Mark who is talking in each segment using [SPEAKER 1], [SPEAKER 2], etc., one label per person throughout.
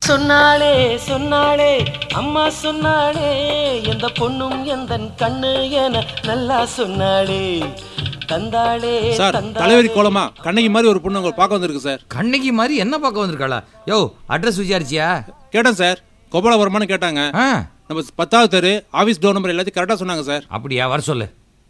[SPEAKER 1] சொன்னாளே சொன்னாளே அம்மா சொன்னாளே எந்த பொண்ணும் எந்த கண்ணு என நல்லா சொன்னாளே தந்தாளே
[SPEAKER 2] சார்
[SPEAKER 1] தந்தாளே.
[SPEAKER 2] தலைவரி கோலமா கண்ணகி மாதிரி ஒரு பொண்ணு உங்களை பார்க்க வந்திருக்கு சார்
[SPEAKER 3] கண்ணகி மாதிரி என்ன பார்க்க வந்திருக்காளா யோ அட்ரஸ் விசாரிச்சியா
[SPEAKER 2] கேட்டேன் சார் கோபாலபுரமானு கேட்டாங்க
[SPEAKER 3] ஆ
[SPEAKER 2] நம்ம பத்தாவது தெரு ஆஃபீஸ் டோர் நம்பர் எல்லாத்தையும் கரெக்டாக சொன்னாங்க சார்
[SPEAKER 3] அப்படியா வர சொல்லு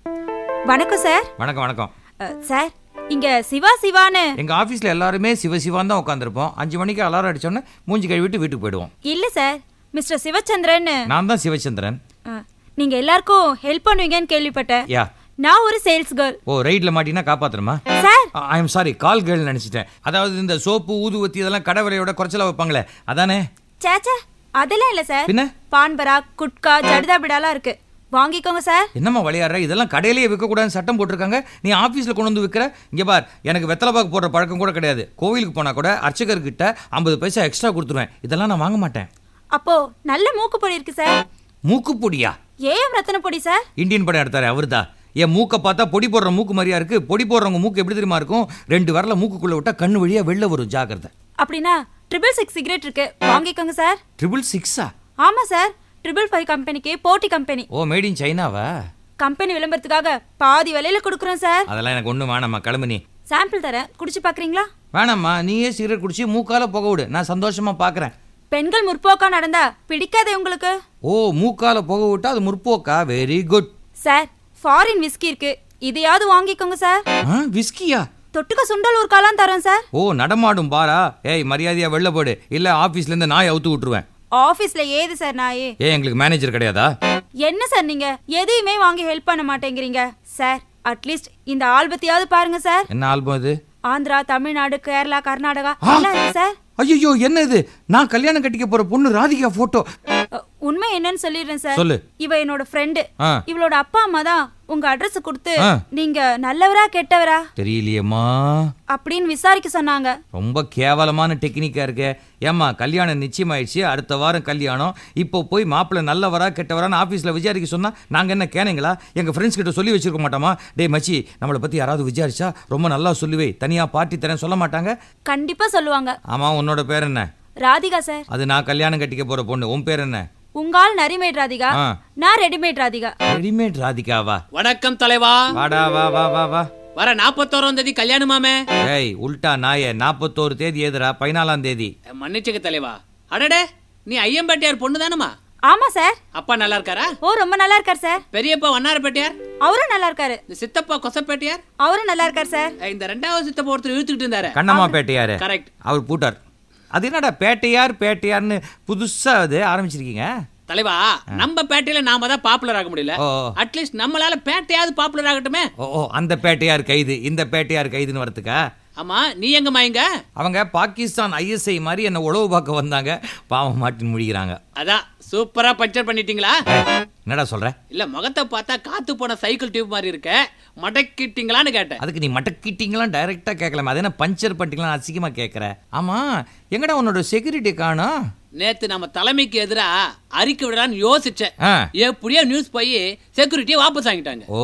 [SPEAKER 4] வணக்கம் சார்
[SPEAKER 3] வணக்கம் வணக்கம்
[SPEAKER 4] அ, சார் இங்க சிவா சிவான்னு
[SPEAKER 3] எங்க ஆபீஸ்ல எல்லாருமே சிவ சிவான் தான் உட்காந்துருப்போம் அஞ்சு மணிக்கு அலாரம் அடிச்சோன்னே மூஞ்சி கழுவிட்டு வீட்டுக்கு போயிடுவோம்
[SPEAKER 4] இல்ல சார் மிஸ்டர் சிவச்சந்திரன்
[SPEAKER 3] நான் தான் சிவச்சந்திரன்
[SPEAKER 4] அ, நீங்க எல்லாருக்கும் ஹெல்ப் பண்ணுவீங்கன்னு கேள்விப்பட்டேன்
[SPEAKER 3] யா
[SPEAKER 4] நான் ஒரு சேல்ஸ் கேர்ள்
[SPEAKER 3] ஓ ரைட்ல மாட்டினா காப்பாத்துறமா
[SPEAKER 4] sir
[SPEAKER 3] I am sorry call girl நினைச்சிட்டேன் அதாவது இந்த சோப்பு ஊதுவத்தி இதெல்லாம் கடை விலையோட குறைச்சலா வைப்பாங்களே அதானே
[SPEAKER 4] சேச்சா அதெல்லாம் இல்ல சார்
[SPEAKER 3] பின்ன?
[SPEAKER 4] பான்பரா குட்கா ஜடுதா பிடாலாம் இருக்கு வாங்கிக்கோங்க சார்
[SPEAKER 3] என்னம்மா விளையாடுற இதெல்லாம் கடையிலேயே விற்கக்கூடாதுன்னு சட்டம் போட்டிருக்காங்க நீ ஆஃபீஸில் கொண்டு வந்து விற்கிற இங்கே பார் எனக்கு வெத்தலை பாக்கு போடுற பழக்கம் கூட கிடையாது கோவிலுக்கு போனால் கூட அர்ச்சகர்கிட்ட ஐம்பது பைசா எக்ஸ்ட்ரா கொடுத்துருவேன் இதெல்லாம் நான் வாங்க மாட்டேன்
[SPEAKER 4] அப்போ நல்ல மூக்கு பொடி இருக்கு சார்
[SPEAKER 3] மூக்குப்பொடியா
[SPEAKER 4] ஏஎம் ரத்தன பொடி சார்
[SPEAKER 3] இந்தியன் படம் எடுத்தாரு அவர்தான் என் மூக்கை பார்த்தா பொடி போடுற மூக்கு மாதிரியா இருக்கு பொடி போடுறவங்க மூக்கு எப்படி தெரியுமா இருக்கும் ரெண்டு வரல மூக்குக்குள்ள விட்டா கண்ணு வழியா வெளில வரும் ஜாக்கிரதை
[SPEAKER 4] அப்படின்னா ட்ரிபிள் சிக்ஸ் சிகரெட் இருக்கு வாங்கிக்கோங்க சார்
[SPEAKER 3] ட்ரிபிள் சிக்ஸா
[SPEAKER 4] ஆமா சார் ட்ரிபிள் ஃபைவ் கம்பெனிக்கு போட்டி கம்பெனி
[SPEAKER 3] ஓ மேட் இன் சைனாவா
[SPEAKER 4] கம்பெனி விளம்பரத்துக்காக பாதி விலையில கொடுக்குறோம் சார்
[SPEAKER 3] அதெல்லாம் எனக்கு ஒன்றும் வேணாம்மா கிளம்பு நீ
[SPEAKER 4] சாம்பிள் தரேன் குடிச்சு பாக்குறீங்களா
[SPEAKER 3] வேணாம்மா நீயே சிகரெட் குடிச்சு மூக்கால புக விடு நான் சந்தோஷமா பார்க்கறேன்
[SPEAKER 4] பெண்கள் முற்போக்கா நடந்தா பிடிக்காதே உங்களுக்கு
[SPEAKER 3] ஓ மூக்கால புக விட்டா அது முற்போக்கா very good
[SPEAKER 4] sir foreign whisky இருக்கு இதையாவது வாங்கிக்கோங்க சார்
[SPEAKER 3] விஸ்கியா
[SPEAKER 4] தொட்டுக்க சுண்டல் ஊர்க்காலாம் தரோம் சார்
[SPEAKER 3] ஓ நடமாடும் பாரா ஏய் மரியாதையா வெளில போடு இல்ல ஆபீஸ்ல இருந்து நாய் அவுத்து விட்டுருவேன்
[SPEAKER 4] ஆபீஸ்ல ஏது சார் நாயே
[SPEAKER 3] ஏன் எங்களுக்கு மேனேஜர் கிடையாதா
[SPEAKER 4] என்ன சார் நீங்க எதையுமே வாங்கி ஹெல்ப் பண்ண மாட்டேங்கிறீங்க சார் அட்லீஸ்ட் இந்த ஆல்பத்தையாவது பாருங்க சார்
[SPEAKER 3] என்ன ஆல்பம் இது
[SPEAKER 4] ஆந்திரா தமிழ்நாடு கேரளா கர்நாடகா எல்லாம் இருக்கு சார்
[SPEAKER 3] ஐயோ என்ன இது நான் கல்யாணம் கட்டிக்க போற பொண்ணு ராதிகா போட்டோ
[SPEAKER 4] அ, உண்மை என்னன்னு சொல்லிடுறேன் சார்
[SPEAKER 3] சொல்லு.
[SPEAKER 4] இவ என்னோட ஃப்ரெண்டு
[SPEAKER 3] ஆ.
[SPEAKER 4] இவளோட அப்பா அம்மா தான் உங்க அட்ரஸ் கொடுத்து
[SPEAKER 3] ஆ.
[SPEAKER 4] நீங்க நல்லவரா கெட்டவரா
[SPEAKER 3] தெரியலையேம்மா
[SPEAKER 4] அப்படின்னு விசாரிக்க சொன்னாங்க
[SPEAKER 3] ரொம்ப கேவலமான டெக்னிக்கா இருக்கே ஏம்மா கல்யாணம் நிச்சயமாயிடுச்சு அடுத்த வாரம் கல்யாணம் இப்போ போய் மாப்பிள்ளை நல்லவரா கெட்டவரான்னு ஆஃபீஸில் விசாரிக்க சொன்னா நாங்கள் என்ன கேனீங்களா எங்கள் ஃப்ரெண்ட்ஸ் கிட்ட சொல்லி வச்சிருக்க மாட்டோமா டேய் மச்சி நம்மளை பற்றி யாராவது விசாரிச்சா ரொம்ப நல்லா சொல்லுவே தனியாக பார்ட்டி தரேன் சொல்ல மாட்டாங்க
[SPEAKER 4] கண்டிப்பா சொல்லுவாங்க
[SPEAKER 3] ஆமாம் உன்னோட பேர் என்ன
[SPEAKER 4] ராதிகா சார்
[SPEAKER 3] அது நான் கல்யாணம் கட்டிக்க போகிற பொண்ணு உன் பேர் என்ன
[SPEAKER 4] உங்க ஆள் நரிமேட் ராதிகா
[SPEAKER 3] ஆ.
[SPEAKER 4] நான் ரெடிமேட் ராதிகா
[SPEAKER 3] ரெடிமேட் ராதிகாவா
[SPEAKER 5] வணக்கம் தலைவா
[SPEAKER 3] வாடா வா வா வா வா
[SPEAKER 5] வர நாப்பத்தோராம் தேதி கல்யாணமாமே
[SPEAKER 3] ஏய் உல்டா நாயே நாற்பத்தோரு தேதி ஏதுடா பதினாலாம் தேதி
[SPEAKER 5] மன்னிச்சுக்க தலைவா அடடே நீ ஐயம்பேட்டையார் பொண்ணு தானமா
[SPEAKER 4] ஆமா சார்
[SPEAKER 5] அப்பா நல்லா இருக்காரா
[SPEAKER 4] ஓ ரொம்ப நல்லா இருக்கார் சார்
[SPEAKER 5] பெரியப்பா வண்ணாரப்பேட்டையார்
[SPEAKER 4] அவரும் நல்லா இருக்காரு
[SPEAKER 5] இந்த சித்தப்பா கொசப்பேட்டையார்
[SPEAKER 4] அவரும் நல்லா இருக்கார் சார்
[SPEAKER 5] அஹ், இந்த ரெண்டாவது சித்தப்பா ஒருத்தர் இழுத்துக்கிட்டு இருந்தாரு
[SPEAKER 3] கண்ணம்மா பேட்டையாரு
[SPEAKER 5] கரெக்ட்
[SPEAKER 3] அவர் பூட்டார் அது என்னடா பேட்டையார் பேட்டையார்னு புதுசா அது ஆரம்பிச்சிருக்கீங்க
[SPEAKER 5] தலைவா நம்ம பேட்டையில நாம தான் பாப்புலர் ஆக முடியல
[SPEAKER 3] ஓ.
[SPEAKER 5] அட்லீஸ்ட் நம்மளால பேட்டையாவது பாப்புலர் ஆகட்டுமே
[SPEAKER 3] ஓ ஓ அந்த பேட்டையார் கைது இந்த பேட்டையார் கைதுன்னு வரதுக்கா
[SPEAKER 5] ஆமா நீ எங்க மாயங்க
[SPEAKER 3] அவங்க பாகிஸ்தான் ஐஎஸ்ஐ மாதிரி என்ன உழவு பார்க்க வந்தாங்க பாவம் மாட்டின்னு முடிக்கிறாங்க
[SPEAKER 5] அதான் சூப்பரா பஞ்சர் பண்ணிட்டீங்களா
[SPEAKER 3] ஏய், என்னடா சொல்ற
[SPEAKER 5] இல்ல முகத்தை பார்த்தா காத்து போன சைக்கிள் டியூப் மாதிரி இருக்க மடக்கிட்டீங்களான்னு கேட்டேன்
[SPEAKER 3] அதுக்கு நீ மட்டக்கிட்டீங்களாம் டைரக்டா கேட்கலாமே அது என்ன பஞ்சர் பண்ணிட்டீங்களா அசிங்கமா கேட்கற ஆமா எங்கடா உன்னோட செக்யூரிட்டி காணோம்
[SPEAKER 5] நேத்து நம்ம தலைமைக்கு எதிரா அறிக்கை விடலான்னு யோசிச்சேன்
[SPEAKER 3] ஆ.
[SPEAKER 5] எப்படியோ நியூஸ் போய் செக்யூரிட்டியை வாபஸ் வாங்கிட்டாங்க
[SPEAKER 3] ஓ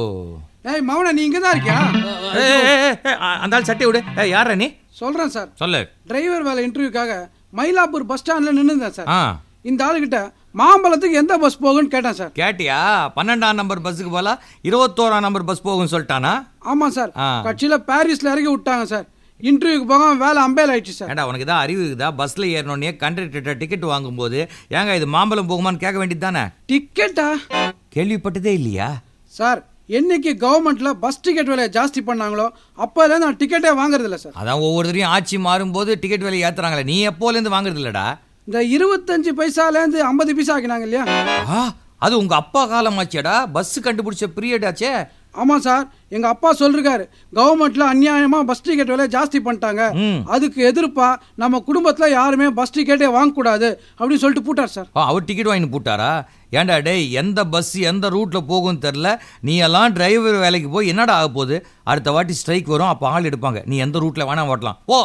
[SPEAKER 6] ஏய் மௌன நீ இங்கே தான் இருக்கியா
[SPEAKER 3] ஏய், ஏய், ஏய், ஏய், அந்த ஆள் சட்டை விடு ஏய், யாரா நீ
[SPEAKER 6] சொல்கிறேன் சார்
[SPEAKER 3] சொல்லு
[SPEAKER 6] டிரைவர் வேலை இன்டர்வியூக்காக மயிலாப்பூர் பஸ் ஸ்டாண்டில் நின்றுந்தேன் சார்
[SPEAKER 3] ஆ
[SPEAKER 6] இந்த ஆளுகிட்ட மாம்பழத்துக்கு எந்த பஸ் போகும்னு கேட்டேன் சார்
[SPEAKER 3] கேட்டியா பன்னெண்டாம் நம்பர் பஸ்ஸுக்கு போல இருபத்தோராம் நம்பர் பஸ் போகும்னு சொல்லிட்டானா
[SPEAKER 6] ஆமாம் சார்
[SPEAKER 3] ஆ.
[SPEAKER 6] கட்சியில் பாரிஸில் இறக்கி விட்டாங்க சார் இன்டர்வியூக்கு போக வேலை அம்பேல் ஆயிடுச்சு சார்
[SPEAKER 3] ஏண்டா உனக்கு தான் அறிவு இருக்குதா பஸ்ல ஏறணுன்னே கண்டக்டர்கிட்ட டிக்கெட் வாங்கும்போது ஏங்க இது மாம்பழம் போகுமான்னு கேட்க வேண்டியது தானே
[SPEAKER 6] டிக்கெட்டா
[SPEAKER 3] கேள்விப்பட்டதே இல்லையா
[SPEAKER 6] சார் என்னைக்கு கவர்மெண்ட்ல பஸ் டிக்கெட் விலையை ஜாஸ்தி பண்ணாங்களோ அப்போலேருந்து நான் டிக்கெட்டே வாங்குறதில்ல சார்
[SPEAKER 3] அதான் ஒவ்வொருத்தரையும் ஆட்சி மாறும்போது டிக்கெட் விலை ஏத்துறாங்களே நீ எப்போலேருந்து வாங்குறது இல்லடா
[SPEAKER 6] இந்த இருபத்தஞ்சு பைசாலேருந்து ஐம்பது பைசா ஆக்கினாங்க இல்லையா
[SPEAKER 3] ஆ அது உங்க அப்பா காலமாச்சேடா பஸ் கண்டுபிடிச்ச பீரியட் ஆச்சே
[SPEAKER 6] ஆமாம் சார் எங்கள் அப்பா சொல்லிருக்காரு கவர்மெண்ட்ல அநியாயமாக பஸ் டிக்கெட் விலையை ஜாஸ்தி பண்ணிட்டாங்க
[SPEAKER 3] ம்.
[SPEAKER 6] அதுக்கு எதிர்ப்பா நம்ம குடும்பத்தில் யாருமே பஸ் டிக்கெட்டே வாங்கக்கூடாது அப்படின்னு சொல்லிட்டு போட்டார் சார்
[SPEAKER 3] ஆ, அவர் டிக்கெட் வாங்கி போட்டாரா ஏன்டா டேய் எந்த பஸ் எந்த ரூட்ல போகும்னு தெரில நீ எல்லாம் டிரைவர் வேலைக்கு போய் என்னடா ஆக போகுது அடுத்த வாட்டி ஸ்ட்ரைக் வரும் அப்போ ஆள் எடுப்பாங்க நீ எந்த ரூட்ல வேணா ஓட்டலாம் ஓ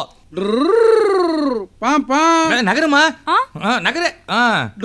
[SPEAKER 6] பாம் பாம்
[SPEAKER 3] ஏய், நகருமா ஆ, நகரு ஆ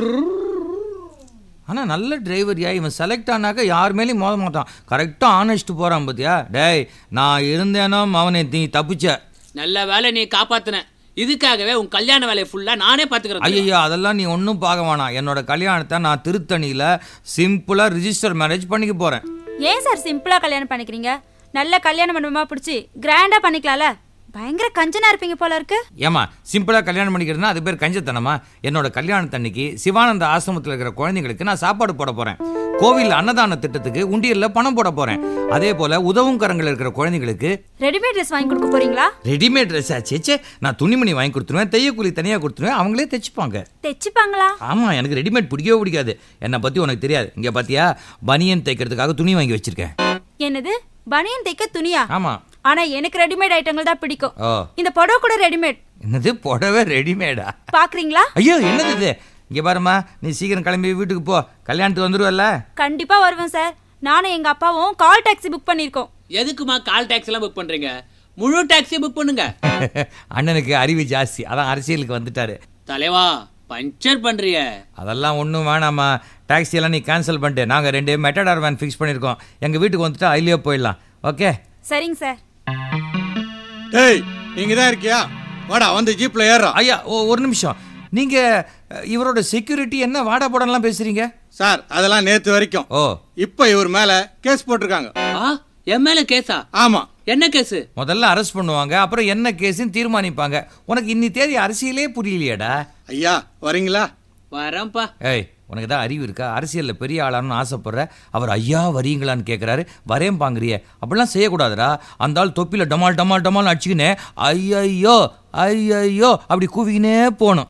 [SPEAKER 3] ஆனா நல்ல டிரைவர் யா இவன் செலக்ட் ஆனாக்க யார் மேலேயும் மோத மாட்டான் கரெக்டா ஆனஸ்ட் போறான் பாத்தியா டேய் நான் இருந்தேனோ அவனை நீ தப்பிச்ச
[SPEAKER 5] நல்ல வேலை நீ காப்பாத்துன இதுக்காகவே உன் கல்யாண வேலையை ஃபுல்லா நானே பாத்துக்கிறேன்
[SPEAKER 3] ஐயோ அதெல்லாம் நீ ஒன்றும் பார்க்க வேணாம் என்னோட கல்யாணத்தை நான் திருத்தணியில் சிம்பிளாக ரிஜிஸ்டர் மேரேஜ் பண்ணிக்க போகிறேன்
[SPEAKER 4] ஏன் சார் சிம்பிளா கல்யாணம் பண்ணிக்கிறீங்க நல்ல கல்யாண மண்டபமா பிடிச்சி கிராண்டா பண்ணிக்கலாம்ல பயங்கர கஞ்சனா இருப்பீங்க போல இருக்கு
[SPEAKER 3] ஏமா சிம்பிளாக கல்யாணம் பண்ணிக்கிறதுனா அது பேர் கஞ்சத்தனமா என்னோட கல்யாணத்தன்னைக்கு சிவானந்த ஆசிரமத்தில் இருக்கிற குழந்தைங்களுக்கு நான் சாப்பாடு போட போகிறேன் கோவில் அன்னதான திட்டத்துக்கு உண்டியலில் பணம் போட போகிறேன் அதே போல் உதவும் கரங்கள் இருக்கிற குழந்தைங்களுக்கு
[SPEAKER 4] ரெடிமேட் ட்ரெஸ் வாங்கி கொடுக்க போறீங்களா
[SPEAKER 3] ரெடிமேட் ட்ரெஸ் ஆச்சேச்சே நான் துணிமணி வாங்கி கொடுத்துருவேன் தையக்கூலி தனியாக கொடுத்துருவேன் அவங்களே தைச்சுப்பாங்க
[SPEAKER 4] தைச்சுப்பாங்களா
[SPEAKER 3] ஆமாம் எனக்கு ரெடிமேட் பிடிக்கவே பிடிக்காது என்னை பற்றி உனக்கு தெரியாது இங்கே பார்த்தியா பனியன் தைக்கிறதுக்காக துணி வாங்கி வச்சிருக்கேன்
[SPEAKER 4] என்னது பனியன் தைக்க துணியா
[SPEAKER 3] ஆமாம்
[SPEAKER 4] ஆனா எனக்கு ரெடிமேட் ஐட்டங்கள் தான் பிடிக்கும்
[SPEAKER 3] ஓ
[SPEAKER 4] இந்த புடவை கூட ரெடிமேட்
[SPEAKER 3] என்னது புடவை ரெடிமேடா
[SPEAKER 4] பாக்குறீங்களா
[SPEAKER 3] ஐயோ என்னது இது இங்கே பாரும்மா நீ சீக்கிரம் கிளம்பி வீட்டுக்கு போ கல்யாணத்துக்கு வந்துருவல்ல
[SPEAKER 4] கண்டிப்பா வருவேன் சார் நானும் எங்க அப்பாவும் கால் டாக்ஸி புக் பண்ணிருக்கோம்
[SPEAKER 5] எதுக்குமா கால் டாக்ஸி எல்லாம் புக் பண்றீங்க முழு டாக்ஸி புக் பண்ணுங்க
[SPEAKER 3] அண்ணனுக்கு அறிவு ஜாஸ்தி அதான் அரசியலுக்கு வந்துட்டாரு
[SPEAKER 5] தலைவா பஞ்சர் பண்றிய
[SPEAKER 3] அதெல்லாம் ஒன்றும் வேணாம்மா டாக்ஸி எல்லாம் நீ கேன்சல் பண்ணிட்டு நாங்கள் ரெண்டு மெட்டடார் வேன் ஃபிக்ஸ் பண்ணியிருக்கோம் எங்கள் வீட்டுக்கு வந்துட்டு அதுலேயே போயிடலாம் ஓகே
[SPEAKER 4] சரிங்க சார்
[SPEAKER 2] டேய் நீங்க தான் இருக்கியா வாடா வந்து ஜீப்ல ஏறுறோம்
[SPEAKER 3] ஐயா ஓ ஒரு நிமிஷம் நீங்கள் இவரோட செக்யூரிட்டி என்ன வாடா போடலாம் பேசுகிறீங்க
[SPEAKER 2] சார் அதெல்லாம் நேத்து வரைக்கும்
[SPEAKER 3] ஓ
[SPEAKER 2] இப்போ இவர் மேல கேஸ் போட்டிருக்காங்க
[SPEAKER 5] ஆ என் மேல கேஸா
[SPEAKER 2] ஆமா
[SPEAKER 5] என்ன கேஸ்
[SPEAKER 3] முதல்ல அரெஸ்ட் பண்ணுவாங்க அப்புறம் என்ன கேஸுன்னு தீர்மானிப்பாங்க உனக்கு இன்னி தேதி அரசியலே புரியலையாடா
[SPEAKER 2] ஐயா வரீங்களா
[SPEAKER 5] வரேன்ப்பா
[SPEAKER 3] ஏய் உனக்கு தான் அறிவு இருக்கா அரசியலில் பெரிய ஆளானு ஆசைப்படுற அவர் ஐயா வரீங்களான்னு கேட்குறாரு வரேன் பாங்குறியே அப்படிலாம் செய்யக்கூடாதுடா அந்த ஆள் தொப்பியில் டமால் டமால் டமால் அடிச்சுக்கினே ஐயையோ ஐயையோ அப்படி கூவிக்கினே போகணும்